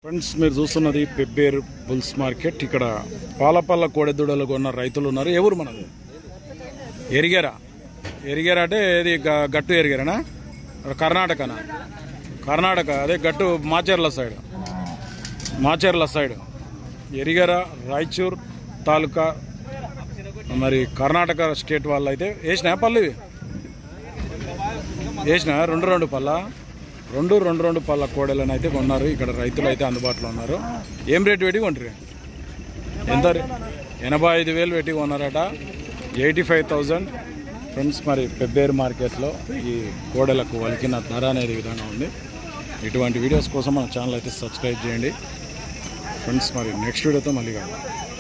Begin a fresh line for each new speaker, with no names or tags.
friends మీరు చూస్తున్నది Pebbair bulls market ఇక్కడ పాలపల్ల కోడెదూడలు కొన్న రైతులు ఉన్నారు ఎవరు మనది ఎరిగేరా ఎరిగేరా అంటే ఇది గ- గట్టు ఎరిగేరానా కర్ణాటకనా కర్ణాటక అదే గట్టు మాచర్ల సైడ్ మాచర్ల సైడ్ ఎరిగేరా రాయచూర్ తాలూకా మరి కర్ణాటక స్టేట్ వాళ్ళు అయితే వేసినా పళ్ళు ఇవి వేసిన రెండు రెండు పళ్ళ రెండు రెండు రెండు పళ్ళ కోడలను అయితే కొన్నారు ఇక్కడ రైతులు అయితే అందుబాటులో ఉన్నారు ఏం రేటు పెట్టి కొంటారు ఎంత రే- ఎనభై ఐదు వేలు పెట్టి కొన్నారట ఎయిటీ ఫైవ్ థౌజండ్ ఫ్రెండ్స్ మరి పెబ్బేరు మార్కెట్లో ఈ కోడలకు వలికిన ధర అనేది ఈ విధంగా ఉంది ఇటువంటి వీడియోస్ కోసం మన ఛానల్ అయితే సబ్స్క్రైబ్ చేయండి ఫ్రెండ్స్ మరి నెక్స్ట్ వీడియోతో మళ్ళీ కలుద్దాం